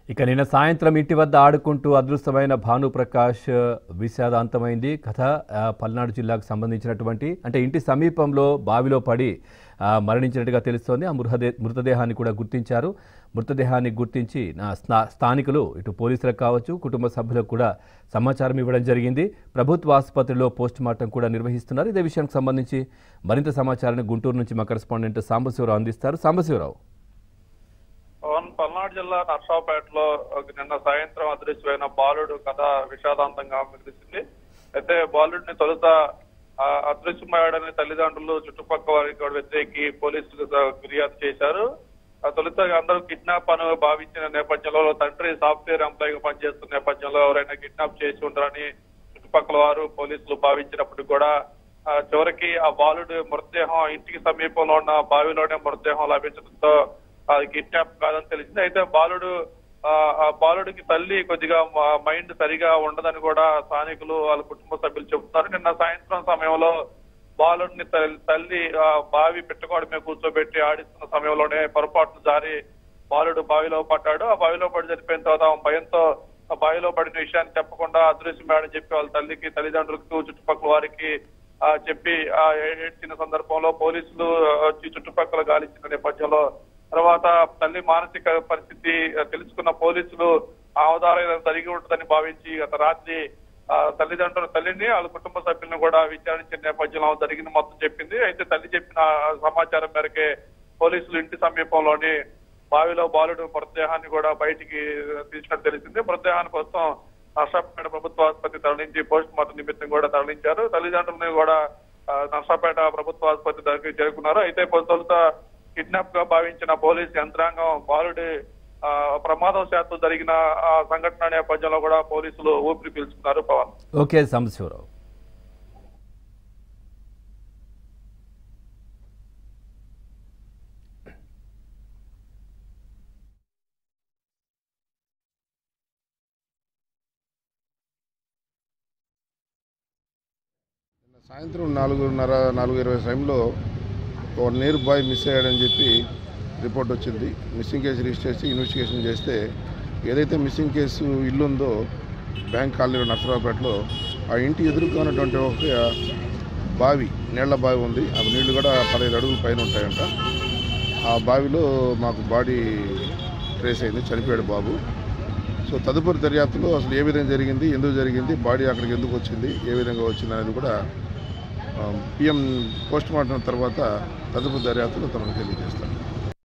ఇక నిన్న సాయంత్రం ఇంటి వద్ద ఆడుకుంటూ అదృష్టమైన భానుప్రకాష్ విషాదాంతమైంది కథ ఆ, పల్నాడు జిల్లాకు సంబంధించినటువంటి అంటే ఇంటి సమీపంలో బావిలో పడి ఆ, మరణించినట్టుగా తెలుస్తోంది ఆ మృతదే మృతదేహాన్ని కూడా గుర్తించారు మృతదేహాన్ని గుర్తించి నా స్నా- స్థానికులు ఇటు పోలీసులకు కావచ్చు కుటుంబ సభ్యులకు కూడా సమాచారం ఇవ్వడం జరిగింది ప్రభుత్వ ఆసుపత్రిలో పోస్ట్ మార్టం కూడా నిర్వహిస్తున్నారు ఇదే విషయానికి సంబంధించి మరింత సమాచారాన్ని గుంటూరు నుంచి మా కరెస్పాండెంట్ సాంబశివరావు అందిస్తారు సాంబశివరావు పవన్ పల్నాడు జిల్లా నర్సాపేటలో ఒక నిన్న సాయంత్రం అదృశ్యమైన బాలుడు కథ విషాదాంతంగా మిగిలిసింది అయితే బాలుడిని తొలుత ఆ, అదృశ్యమయ్యాడని తల్లిదండ్రులు చుట్టుపక్కల వారికి కూడా వ్యతిరేకి పోలీసులు ఫిర్యాదు చేశారు ఆ తొలుత అందరూ కిడ్నాప్ అని భావించిన నేపథ్యంలో తండ్రి సాఫ్ట్వేర్ ఎంప్లాయీగా పనిచేస్తున్న నేపథ్యంలో ఎవరైనా కిడ్నాప్ చేసి ఉంటారని చుట్టుపక్కల వారు పోలీసులు భావించినప్పుడు కూడా ఆ, చివరికి ఆ బాలుడు మృతదేహం ఇంటికి సమీపంలో ఉన్న బావిలోనే మృతదేహం లభించడంతో అది కిడ్నాప్ కాదని తెలిసింది అయితే బాలుడు ఆ ఆ బాలుడికి తల్లి కొద్దిగా మ- మైండ్ సరిగా ఉండదని కూడా స్థానికులు వాళ్ళ కుటుంబ సభ్యులు చెబుతున్నారు నిన్న సాయంత్రం సమయంలో బాలుడిని తల్- తల్లి ఆ బావి పెట్టుకోవడం మీద కూర్చోబెట్టి ఆడిస్తున్న సమయంలోనే పొరపాటున జారి బాలుడు బావిలో పడ్డాడు ఆ బావిలో పడి చనిపోయిన తర్వాత ఆమె భయంతో ఆ బావిలో పడిన విషయాన్ని చెప్పకుండా అదృశ్యమేడని చెప్పి వాళ్ళ తల్లికి తల్లిదండ్రులకు చుట్టుపక్కల వారికి ఆ చెప్పి ఆ ఏడ్చిన సందర్భంలో పోలీసులు వచ్చి చుట్టుపక్కల గాలించిన నేపథ్యంలో తర్వాత తల్లి మానసిక పరిస్థితి ఆ, తెలుసుకున్న పోలీసులు ఆవదారం జరిగి ఉంటుందని భావించి గత రాత్రి ఆ, తల్లిదండ్రుల తల్లిని వాళ్ళ కుటుంబ సభ్యులను కూడా విచారించిన నేపథ్యంలో ఆమె జరిగింది మొత్తం చెప్పింది అయితే తల్లి చెప్పిన సమాచారం మేరకే పోలీసులు ఇంటి సమీపంలోని బావిలో బాలుడు మృతదేహాన్ని కూడా బయటికి తీసినట్టు తెలిసింది మృతదేహాన్ని కోసం నర్సాపేట ప్రభుత్వ ఆసుపత్రి తరలించి పోస్ట్ మార్టం నిమిత్తం కూడా తరలించారు తల్లిదండ్రులను కూడా ఆ, నర్సాపేట ప్రభుత్వ ఆసుపత్రి దగ్గరికి చేరుకున్నారు అయితే తొలుత కిడ్నాప్ గా భావించిన పోలీస్ యంత్రాంగం బాలుడి ఆ, ప్రమాదవశాత్తు జరిగిన ఆ సంఘటన నేపథ్యంలో కూడా పోలీసులు ఊపిరి పీల్చుకున్నారు పవన్ ఓకే సాంబశివరావు సాయంత్రం నాలుగున్నర నాలుగు ఇరవై టైంలో ఒక నియర్ బాయ్ మిస్ అయ్యాడని చెప్పి రిపోర్ట్ వచ్చింది మిస్సింగ్ కేసు రిజిస్టర్ చేసి ఇన్వెస్టిగేషన్ చేస్తే ఏదైతే మిస్సింగ్ కేసు ఇల్లు ఉందో బ్యాంక్ కాలనీ నర్సరావుపేటలో ఆ ఇంటి ఎదురుగా ఉన్నటువంటి ఒక బావి నీళ్ల బావి ఉంది ఆ నీళ్లు కూడా పదహైదు అడుగుల పైన ఉంటాయంట ఆ బావిలో మాకు బాడీ ట్రేస్ అయింది చనిపోయాడు బాబు సో తదుపరి దర్యాప్తులో అసలు ఏ విధంగా జరిగింది ఎందుకు జరిగింది బాడీ అక్కడికి ఎందుకు వచ్చింది ఏ విధంగా వచ్చింది అనేది కూడా పిఎం పోస్ట్ మార్టం తర్వాత తదుపరి దర్యాప్తులో తమకు తెలియజేస్తాను